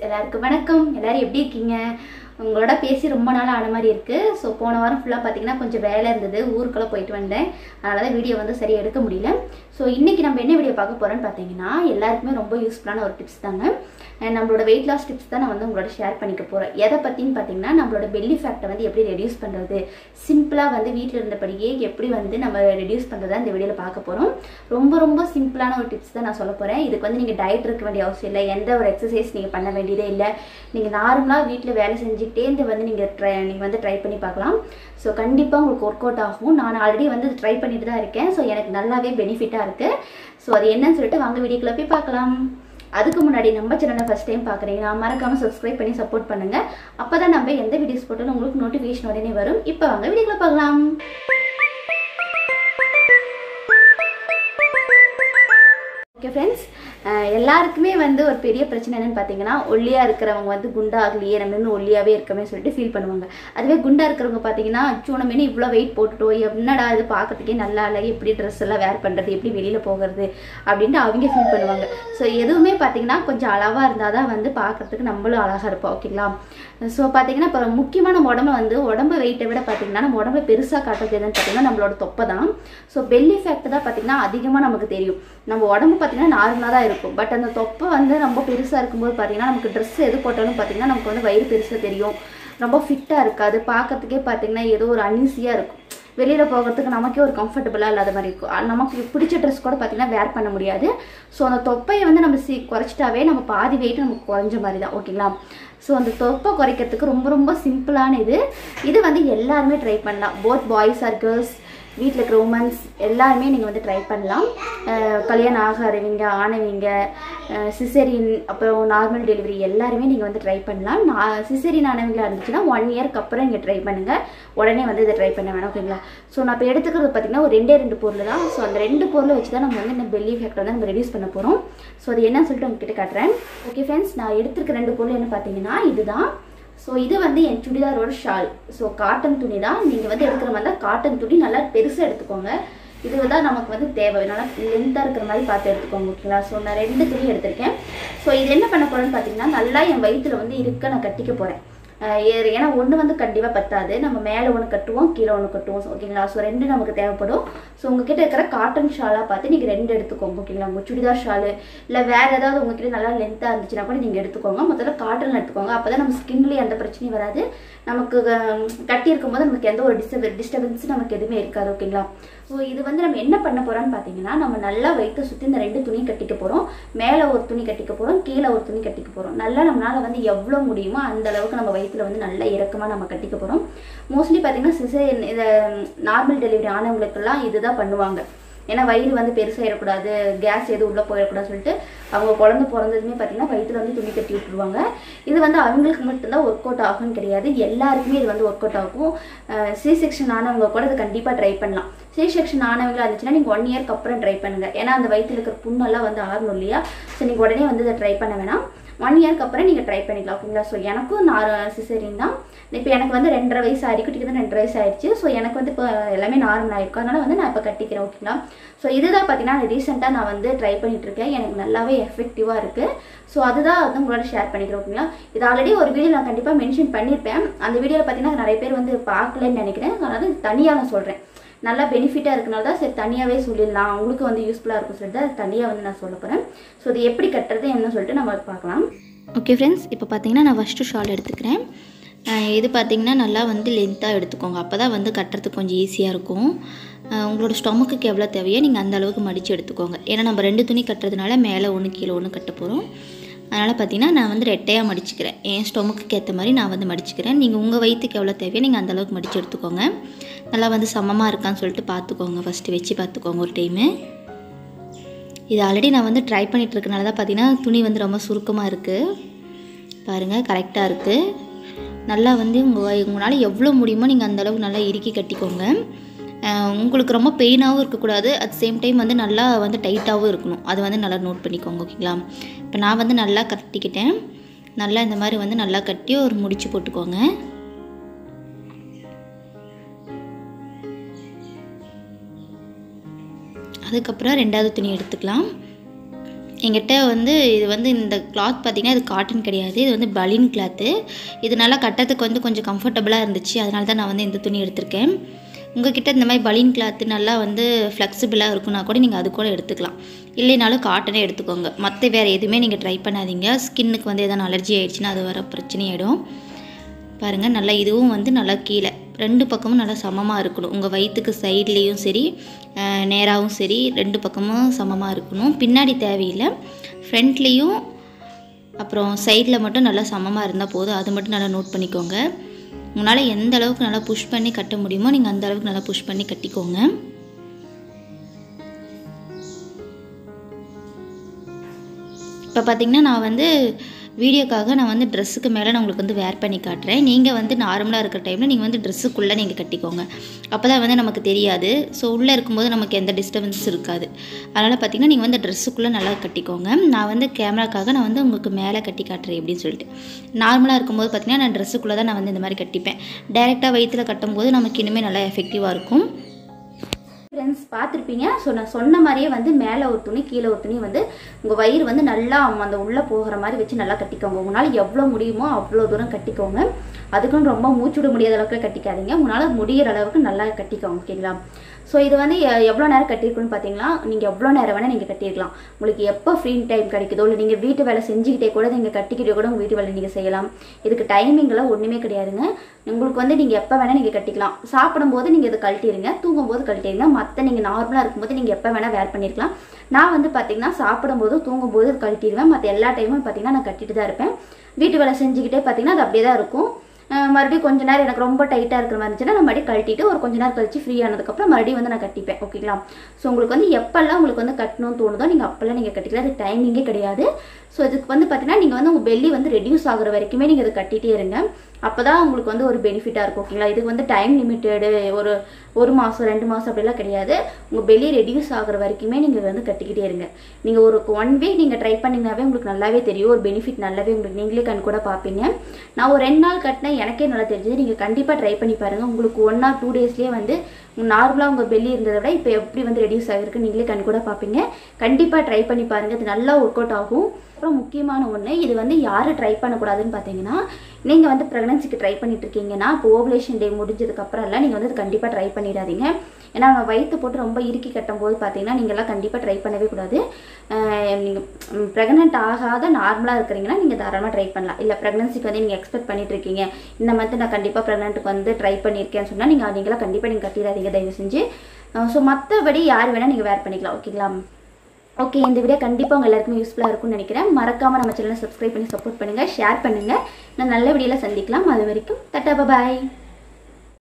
எல்லாருக்கும் வணக்கம் எல்லாரும் எப்படி இருக்கீங்க உங்களோட பேசி ரொம்ப நாள் ஆன மாதிரி இருக்குது ஸோ போன வாரம் ஃபுல்லாக பார்த்தீங்கன்னா கொஞ்சம் வேலை இருந்தது ஊருக்குள்ளே போயிட்டு வந்தேன் அதனால தான் வீடியோ வந்து சரியாக எடுக்க முடியல ஸோ இன்றைக்கி நம்ம என்ன வீடியோ பார்க்க போகிறோன்னு பார்த்தீங்கன்னா எல்லாருக்குமே ரொம்ப யூஸ்ஃபுல்லான ஒரு டிப்ஸ் தாங்க அஹ் நம்மளோட வெயிட் லாஸ் டிப்ஸ் தான் நான் வந்து உங்களோட ஷேர் பண்ணிக்க போகிறேன் எதை பற்றின்னு பார்த்தீங்கன்னா நம்மளோட பெல்லி ஃபேக்டை வந்து எப்படி ரெடியூஸ் பண்ணுறது சிம்பிளாக வந்து வீட்டில் இருந்தபடியே எப்படி வந்து நம்ம ரெடியூஸ் பண்ணுறதா இந்த வீடியோவில் பார்க்க போகிறோம் ரொம்ப ரொம்ப சிம்பிளான ஒரு டிப்ஸ் தான் நான் சொல்ல போகிறேன் இதுக்கு வந்து நீங்கள் டயட் இருக்க வேண்டிய அவசியம் இல்லை எந்த ஒரு எக்ஸசைஸ் நீங்கள் பண்ண வேண்டியதே இல்லை நீங்கள் நார்மலாக வீட்டில் வேலை செஞ்சுக்கிட்டே இருந்து வந்து நீங்கள் ட்ரை நீங்கள் வந்து ட்ரை பண்ணி பார்க்கலாம் ஸோ கண்டிப்பாக உங்களுக்கு ஒர்க் அவுட் ஆகும் நான் ஆல்ரெடி வந்து ட்ரை பண்ணிட்டு தான் இருக்கேன் ஸோ எனக்கு நல்லாவே பெனிஃபிட்டாக இருக்குது ஸோ அது என்னன்னு சொல்லிட்டு வாங்க வீடியோக்குள்ள போய் பார்க்கலாம் அதுக்கு முன்னாடி நம்ம சேனலை ஃபஸ்ட் டைம் பார்க்குறீங்கன்னா மறக்காமல் சப்ஸ்கிரைப் பண்ணி சப்போர்ட் பண்ணுங்கள் அப்போ தான் நம்ம எந்த வீடியோஸ் போட்டாலும் உங்களுக்கு நோட்டிஃபிகேஷன் உடனே வரும் இப்போ வாங்க வீடியோக்குள்ள பார்க்கலாம் ஓகே ஃப்ரெண்ட்ஸ் எல்லாருக்குமே வந்து ஒரு பெரிய பிரச்சனை என்னன்னு பார்த்தீங்கன்னா ஒல்லியாக இருக்கிறவங்க வந்து குண்டாகலையே நம்ம இன்னும் ஒல்லியாகவே இருக்கமே சொல்லிட்டு ஃபீல் பண்ணுவாங்க அதுவே குண்டாக இருக்கிறவங்க பார்த்தீங்கன்னா அச்சோ நம்ம இன்னும் இவ்வளோ வெயிட் போட்டுட்டோம் என்னடா இது பார்க்கறதுக்கே நல்லா இல்லை எப்படி ட்ரெஸ் எல்லாம் வேர் பண்ணுறது எப்படி வெளியில் போகிறது அப்படின்ட்டு அவங்க ஃபீல் பண்ணுவாங்க ஸோ எதுவுமே பார்த்தீங்கன்னா கொஞ்சம் அளவாக இருந்தால் தான் வந்து பார்க்கறதுக்கு நம்மளும் அழகாக இருப்போம் ஓகேங்களா ஸோ பார்த்தீங்கன்னா இப்போ முக்கியமாக நம்ம உடம்ப வந்து உடம்பு வெயிட்டை விட பார்த்தீங்கன்னா நம்ம உடம்பு பெருசாக காட்டுறது எதுன்னு பார்த்தீங்கன்னா நம்மளோட தொப்பை தான் ஸோ பெல்லி ஃபேக்ட் தான் பார்த்தீங்கன்னா அதிகமாக நமக்கு தெரியும் நம்ம உடம்பு பார்த்தீங்கன்னா நார்மலாக தான் இருக்கும் பட் அந்த தொப்பை வந்து ரொம்ப பெருசாக இருக்கும்போது பார்த்தீங்கன்னா நமக்கு ட்ரெஸ் எது போட்டாலும் பார்த்தீங்கன்னா நமக்கு வந்து வயிறு பெருசாக தெரியும் ரொம்ப ஃபிட்டாக இருக்காது பார்க்கறதுக்கே பார்த்தீங்கன்னா ஏதோ ஒரு அன்ஈஸியாக இருக்கும் வெளியில் போகிறதுக்கு நமக்கே ஒரு கம்ஃபர்டபுளாக இல்லாத மாதிரி இருக்கும் அது நமக்கு பிடிச்ச ட்ரெஸ் கூட பார்த்தீங்கன்னா வேர் பண்ண முடியாது ஸோ அந்த தொப்பையை வந்து நம்ம சி குறைச்சிட்டாவே நம்ம பாதி வெயிட் நமக்கு குறைஞ்ச மாதிரி தான் ஓகேங்களா ஸோ அந்த தொப்பை குறைக்கிறதுக்கு ரொம்ப ரொம்ப சிம்பிளான இது இது வந்து எல்லாருமே ட்ரை பண்ணலாம் போத் பாய்ஸ் ஆர் கேர்ள்ஸ் வீட்டில் இருக்கிற உமன்ஸ் எல்லாருமே நீங்கள் வந்து ட்ரை பண்ணலாம் அஹ் கல்யாணம் ஆகாதவங்க ஆனவங்க சிசரின் அப்புறம் நார்மல் டெலிவரி எல்லாருமே நீங்கள் வந்து ட்ரை பண்ணலாம் நான் சிசரின் ஆனவங்களா இருந்துச்சுன்னா ஒன் இயர்க்கு அப்புறம் நீங்கள் ட்ரை பண்ணுங்கள் உடனே வந்து இதை ட்ரை பண்ண வேணாம் ஓகேங்களா ஸோ நான் இப்போ எடுத்துக்கிறது பார்த்தீங்கன்னா ஒரு ரெண்டே ரெண்டு பொருள் தான் ஸோ அந்த ரெண்டு பொருளை வச்சு தான் நம்ம வந்து இந்த பெல்லி ஃபேக்ட் வந்து நம்ம ரெடியூஸ் பண்ண போகிறோம் ஸோ அது என்னன்னு சொல்லிட்டு உங்ககிட்ட காட்டுறேன் ஓகே ஃப்ரெண்ட்ஸ் நான் எடுத்துருக்க ரெண்டு பொருள் என்ன பார்த்தீங்கன்னா இதுதான் ஸோ இது வந்து என் சுடிதாரோட ஷால் ஸோ காட்டன் துணி தான் நீங்கள் வந்து எடுக்கிற மாதிரி தான் காட்டன் துணி நல்லா பெருசாக எடுத்துக்கோங்க இது தான் நமக்கு வந்து தேவை நல்லா லென்த்தாக இருக்கிற மாதிரி பார்த்து எடுத்துக்கோங்க ஓகேங்களா ஸோ நான் ரெண்டு துணி எடுத்திருக்கேன் ஸோ இது என்ன பண்ண போகிறேன்னு பார்த்தீங்கன்னா நல்லா என் வயிற்றுல வந்து இருக்க நான் கட்டிக்க போகிறேன் ஏன்னா ஒன்று வந்து கண்டிப்பாக பத்தாது நம்ம மேலே ஒன்று கட்டுவோம் கீழே ஒன்று கட்டுவோம் ஓகேங்களா ஸோ ரெண்டு நமக்கு தேவைப்படும் ஸோ உங்ககிட்ட இருக்கிற காட்டன் ஷாலாக பார்த்து நீங்கள் ரெண்டு எடுத்துக்கோங்க ஓகேங்களா உங்கள் சுடிதார் ஷாலு இல்லை வேறு ஏதாவது உங்ககிட்ட நல்லா லென்த்தாக இருந்துச்சுன்னா கூட நீங்கள் எடுத்துக்கோங்க முதல்ல காட்டன் எடுத்துக்கோங்க அப்போ தான் நம்ம ஸ்கின்லேயே எந்த பிரச்சனையும் வராது நமக்கு அஹ், கட்டி இருக்கும்போது நமக்கு எந்த ஒரு டிஸ்டர்ப டிஸ்டர்பன்ஸ் நமக்கு எதுவுமே இருக்காது ஓகேங்களா ஸோ இது வந்து நம்ம என்ன பண்ண போகிறோம்னு பார்த்தீங்கன்னா நம்ம நல்லா வயிற்று சுற்றி இந்த ரெண்டு துணி கட்டிக்க போகிறோம் மேலே ஒரு துணி கட்டிக்க போகிறோம் கீழே ஒரு துணி கட்டிக்க போகிறோம் நல்லா நம்மளால் வந்து எவ்வளோ முடியுமோ அந்த அளவுக்கு நம்ம வயிற்றுல வந்து நல்லா இறக்கமாக நம்ம கட்டிக்க போகிறோம் மோஸ்ட்லி பார்த்தீங்கன்னா சிசேரியன் இதை நார்மல் டெலிவரி ஆனவங்களுக்கெல்லாம் இதுதான் பண்ணுவாங்க ஏன்னா வயிறு வந்து பெருசாகிடக்கூடாது கேஸ் எதுவும் உள்ளே போயிடக்கூடாதுன்னு சொல்லிட்டு அவங்க குழந்தை பிறந்ததுமே பார்த்தீங்கன்னா வயிற்றுல வந்து துணி கட்டி விட்டுருவாங்க இது வந்து அவங்களுக்கு மட்டும்தான் ஒர்க் அவுட் ஆகும்னு கிடையாது எல்லாருக்குமே இது வந்து ஒர்க் அவுட் ஆகும் சி செக்ஷன் ஆனவங்க கூட இது கண்டிப்பாக ட்ரை பண்ணலாம் சி செக்ஷன் ஆனவங்களா இருந்துச்சுன்னா நீங்கள் ஒன் இயர்க்கு அப்புறம் ட்ரை பண்ணுங்கள் ஏன்னா அந்த வயிற்றுல இருக்கிற புண்ணெல்லாம் வந்து ஆறணும் இல்லையா ஸோ நீங்கள் உடனே வந்து இதை ட்ரை பண்ண வேணாம் ஒன் இயர்க்கு அப்புறம் நீங்கள் ட்ரை பண்ணிக்கலாம் ஓகேங்களா ஸோ எனக்கும் நான் சிசரின் தான் இப்போ எனக்கு வந்து ரெண்டரை வயசு ஆகி குட்டிக்கு தான் ரெண்டரை வயசு ஆயிடுச்சு ஸோ எனக்கு வந்து இப்போ எல்லாமே நார்மல் ஆயிருக்கும் அதனால வந்து நான் இப்போ கட்டிக்கிறேன் ஓகேங்களா ஸோ இதுதான் பார்த்தீங்கன்னா ரீசெண்டாக நான் வந்து ட்ரை பண்ணிட்டு இருக்கேன் எனக்கு நல்லாவே எஃபெக்டிவாக இருக்குது ஸோ அதுதான் வந்து உங்களோட ஷேர் பண்ணிக்கிறேன் ஓகேங்களா இது ஆல்ரெடி ஒரு வீடியோ நான் கண்டிப்பாக மென்ஷன் பண்ணியிருப்பேன் அந்த வீடியோவில் பார்த்தீங்கன்னா நிறைய பேர் வந்து பார்க்கலன்னு நினைக்கிறேன் அதனால தனியாக நான் சொல்கிறேன் நல்லா பெனிஃபிட்டாக இருக்கனால தான் சரி தனியாகவே சொல்லிடலாம் உங்களுக்கு வந்து யூஸ்ஃபுல்லாக இருக்கும் சொல்லிட்டு அது தனியாக வந்து நான் சொல்ல போகிறேன் ஸோ இது எப்படி கட்டுறது என்ன சொல்லிட்டு நம்ம பார்க்கலாம் ஓகே ஃப்ரெண்ட்ஸ் இப்போ பார்த்தீங்கன்னா நான் ஃபஸ்ட்டு ஷால் எடுத்துக்கிறேன் அஹ் இது பார்த்தீங்கன்னா நல்லா வந்து லென்த்தாக எடுத்துக்கோங்க அப்போ தான் வந்து கட்டுறதுக்கு கொஞ்சம் ஈஸியாக இருக்கும் அஹ் உங்களோட ஸ்டொமக்குக்கு எவ்வளோ தேவையோ நீங்கள் அந்த அளவுக்கு மடித்து எடுத்துக்கோங்க ஏன்னா நம்ம ரெண்டு துணி கட்டுறதுனால மேலே ஒன்று கீழே ஒன்று கட்ட போகிறோம் அதனால் பார்த்தீங்கன்னா நான் வந்து ரெட்டையாக மடிச்சுக்கிறேன் என் ஸ்டொமக்குக்கு ஏற்ற மாதிரி நான் வந்து மடிச்சுக்கிறேன் நீங்கள் உங்கள் வயிற்றுக்கு எவ்வளோ தேவையோ நீங்கள் அந்த அளவுக்கு மடித்து எடுத்துக்கோங்க நல்லா வந்து சமமாக இருக்கான்னு சொல்லிட்டு பார்த்துக்கோங்க ஃபஸ்ட்டு வச்சு பார்த்துக்கோங்க ஒரு டைமு இது ஆல்ரெடி நான் வந்து ட்ரை பண்ணிட்டு இருக்கனால தான் பார்த்தீங்கன்னா துணி வந்து ரொம்ப சுருக்கமாக இருக்குது பாருங்கள் கரெக்டாக இருக்குது நல்லா வந்து உங்கள் உங்களால் எவ்வளோ முடியுமோ நீங்கள் அந்த அளவுக்கு நல்லா இறுக்கி கட்டிக்கோங்க அஹ் உங்களுக்கு ரொம்ப பெயினாகவும் இருக்கக்கூடாது அட் சேம் டைம் வந்து நல்லா வந்து டைட்டாகவும் இருக்கணும் அது வந்து நல்லா நோட் பண்ணிக்கோங்க ஓகேங்களா இப்போ நான் வந்து நல்லா கட்டிக்கிட்டேன் நல்லா இந்த மாதிரி வந்து நல்லா கட்டி ஒரு முடிச்சு போட்டுக்கோங்க அதுக்கப்புறம் ரெண்டாவது துணி எடுத்துக்கலாம் எங்கிட்ட வந்து இது வந்து இந்த கிளாத் பார்த்திங்கன்னா இது காட்டன் கிடையாது இது வந்து பலின் கிளாத்து இது நல்லா கட்டத்துக்கு வந்து கொஞ்சம் கம்ஃபர்டபுளாக இருந்துச்சு அதனால தான் நான் வந்து இந்த துணி எடுத்திருக்கேன் உங்ககிட்ட இந்த மாதிரி பலின் கிளாத்து நல்லா வந்து ஃப்ளெக்சிபிளாக இருக்குன்னா கூட நீங்கள் அது கூட எடுத்துக்கலாம் இல்லைனாலும் காட்டனே எடுத்துக்கோங்க மற்ற வேறு எதுவுமே நீங்கள் ட்ரை பண்ணாதீங்க ஸ்கின்னுக்கு வந்து எதனா அலர்ஜி ஆயிடுச்சுன்னா அது வர பிரச்சனையாயிடும் பாருங்கள் நல்லா இதுவும் வந்து நல்லா கீழே ரெண்டு பக்கமும் நல்லா சமமாக இருக்கணும் உங்கள் வயிற்றுக்கு சைட்லேயும் சரி அஹ், நேராகவும் சரி ரெண்டு பக்கமும் சமமாக இருக்கணும் பின்னாடி தேவையில்லை ஃப்ரண்ட்லேயும் அப்புறம் சைடில் மட்டும் நல்லா சமமாக இருந்தால் போதும் அது மட்டும் நல்லா நோட் பண்ணிக்கோங்க உங்களால் எந்த அளவுக்கு நல்லா புஷ் பண்ணி கட்ட முடியுமோ நீங்கள் அந்த அளவுக்கு நல்லா புஷ் பண்ணி கட்டிக்கோங்க இப்போ பார்த்தீங்கன்னா நான் வந்து வீடியோக்காக நான் வந்து ட்ரெஸ்ஸுக்கு மேலே நான் உங்களுக்கு வந்து வேர் பண்ணி காட்டுறேன் நீங்கள் வந்து நார்மலாக இருக்கிற டைமில் நீங்கள் வந்து ட்ரெஸ்ஸுக்குள்ளே நீங்கள் கட்டிக்கோங்க அப்போ தான் வந்து நமக்கு தெரியாது ஸோ உள்ளே இருக்கும்போது நமக்கு எந்த டிஸ்டர்பன்ஸ் இருக்காது அதனால் பார்த்தீங்கன்னா நீங்கள் வந்து ட்ரெஸ்ஸுக்குள்ளே நல்லா கட்டிக்கோங்க நான் வந்து கேமராக்காக நான் வந்து உங்களுக்கு மேலே கட்டி காட்டுறேன் அப்படின்னு சொல்லிட்டு நார்மலாக இருக்கும்போது பார்த்தீங்கன்னா நான் ட்ரெஸ்ஸுக்குள்ளே தான் நான் வந்து இந்த மாதிரி கட்டிப்பேன் டைரெக்டாக வயிற்றில் கட்டும்போது நமக்கு இன்னுமே நல்லா எஃபெக்டிவாக இருக்கும் ஃப்ரெண்ட்ஸ் பார்த்துருப்பீங்க ஸோ நான் சொன்ன மாதிரியே வந்து மேலே ஒரு துணி கீழே ஒரு துணி வந்து உங்கள் வயிறு வந்து நல்லா அந்த உள்ளே போகிற மாதிரி வச்சு நல்லா கட்டிக்கோங்க உங்களால் எவ்வளோ முடியுமோ அவ்வளோ தூரம் கட்டிக்கோங்க அதுக்குன்னு ரொம்ப மூச்சு விட முடியாத அளவுக்கு கட்டிக்காதீங்க உங்களால் முடியிற அளவுக்கு நல்லா கட்டிக்கோங்க ஓகேங்களா ஸோ இது வந்து எ- எவ்வளோ நேரம் கட்டியிருக்குன்னு பார்த்தீங்கன்னா நீங்கள் எவ்வளோ நேரம் வேணால் நீங்கள் கட்டியிருக்கலாம் உங்களுக்கு எப்போ ஃப்ரீ டைம் கிடைக்குதோ இல்லை நீங்கள் வீட்டு வேலை செஞ்சுக்கிட்டே கூட நீங்கள் கட்டிக்கிட்டே கூட உங்கள் வீட்டு வேலை நீங்கள் செய்யலாம் இதுக்கு டைமிங்லாம் ஒன்றுமே கிடையாதுங்க உங்களுக்கு வந்து நீங்கள் எப்போ வேணால் நீங்கள் கட்டிக்கலாம் சாப்பிடும்போது நீங்கள் இதை கழட்டிடுங்க தூங்கும்போது கழட்டிடுங்க மற்ற நீங்கள் நார்மலாக இருக்கும்போது நீங்கள் எப்போ வேணால் வேர் பண்ணியிருக்கலாம் நான் வந்து பார்த்தீங்கன்னா சாப்பிடும்போது தூங்கும்போது இது கழட்டிடுவேன் மற்ற எல்லா டைமும் பார்த்தீங்கன்னா நான் கட்டிட்டு தான் இருப்பேன் வீட்டு வேலை செஞ்சுக்கிட்டே பார்த்தீங்கன்னா அது அப்படியே தான் இருக்கும் அஹ் மறுபடியும் கொஞ்ச நேரம் எனக்கு ரொம்ப டைட்டாக இருக்கிற மாதிரி இருந்துச்சுன்னா நான் மறுபடியும் கழட்டிட்டு ஒரு கொஞ்ச நேரம் கழிச்சு ஃப்ரீ ஆனதுக்கப்புறம் மறுபடியும் வந்து நான் கட்டிப்பேன் ஓகேங்களா ஸோ உங்களுக்கு வந்து எப்பெல்லாம் உங்களுக்கு வந்து கட்டணும்னு தோணுதோ நீங்கள் அப்போல்லாம் நீங்கள் கட்டிக்கலாம் அது டைமிங்கே கிடையாது ஸோ இதுக்கு வந்து பார்த்தீங்கன்னா நீங்கள் வந்து உங்கள் பெல்லி வந்து ரெடியூஸ் ஆகுற வரைக்குமே நீங்கள் இதை கட்டிகிட்டே இருங்க அப்போ தான் உங்களுக்கு வந்து ஒரு பெனிஃபிட்டாக இருக்கும் ஓகேங்களா இதுக்கு வந்து டைம் லிமிட்டடு ஒரு ஒரு மாதம் ரெண்டு மாதம் அப்படிலாம் கிடையாது உங்கள் பெல்லி ரெடியூஸ் ஆகுற வரைக்குமே நீங்கள் வந்து கட்டிக்கிட்டே இருங்க நீங்கள் ஒரு ஒன் வீக் நீங்கள் ட்ரை பண்ணிங்கனாவே உங்களுக்கு நல்லாவே தெரியும் ஒரு பெனிஃபிட் நல்லாவே உங்களுக்கு நீங்களே கண் கூட பார்ப்பீங்க நான் ஒரு ரெண்டு நாள் கட்டினேன் எனக்கே நல்லா தெரிஞ்சது நீங்கள் கண்டிப்பாக ட்ரை பண்ணி பாருங்கள் உங்களுக்கு ஒன் ஆர் டூ டேஸ்லேயே வந்து நார்மலாக உங்கள் பெல்லி இருந்ததை விட இப்போ எப்படி வந்து ரெடியூஸ் ஆகிருக்கு நீங்களே கண் கூட பார்ப்பீங்க கண்டிப்பாக ட்ரை பண்ணி பாருங்கள் இது நல்லா ஒர்க் அவுட் ஆகும் அப்புறம் முக்கியமான ஒன்று இது வந்து யார் ட்ரை பண்ணக்கூடாதுன்னு பார்த்தீங்கன்னா நீங்கள் வந்து ப்ரெக்னன்சிக்கு ட்ரை பண்ணிட்டு இருக்கீங்கன்னா இப்போ ஓவலேஷன் டே முடிஞ்சதுக்கப்புறம் எல்லாம் நீங்கள் வந்து கண்டிப்பாக ட்ரை பண்ணிடாதீங்க ஏன்னா நம்ம வயிற்று போட்டு ரொம்ப இறுக்கி கட்டும் போது பார்த்தீங்கன்னா நீங்கள்லாம் கண்டிப்பாக ட்ரை பண்ணவே கூடாது நீங்கள் ப்ரெக்னென்ட் ஆகாத நார்மலாக இருக்கிறீங்கன்னா நீங்கள் தாராளமாக ட்ரை பண்ணலாம் இல்லை ப்ரெக்னன்சிக்கு வந்து நீங்கள் எக்ஸ்பெக்ட் பண்ணிட்டு இருக்கீங்க இந்த மந்த் நான் கண்டிப்பாக ப்ரெக்னென்ட்டுக்கு வந்து ட்ரை பண்ணியிருக்கேன்னு சொன்னால் நீங்கள் நீங்களாம் கண்டிப்பாக நீங்கள் கட்டிடாதீங்க தயவு செஞ்சு ஸோ மற்றபடி யார் வேணால் நீங்கள் வேர் பண்ணிக்கலாம் ஓகேங்களா ஓகே இந்த வீடியோ கண்டிப்பாக உங்கள் எல்லாருக்குமே யூஸ்ஃபுல்லாக இருக்கும்னு நினைக்கிறேன் மறக்காமல் நம்ம சேனலை சப்ஸ்கிரைப் பண்ணி சப்போர்ட் பண்ணுங்கள் ஷேர் பண்ணுங்கள் நான் நல்ல வீடியோவில் சந்திக்கலாம் அது வரைக்கும் தட்டா பாய்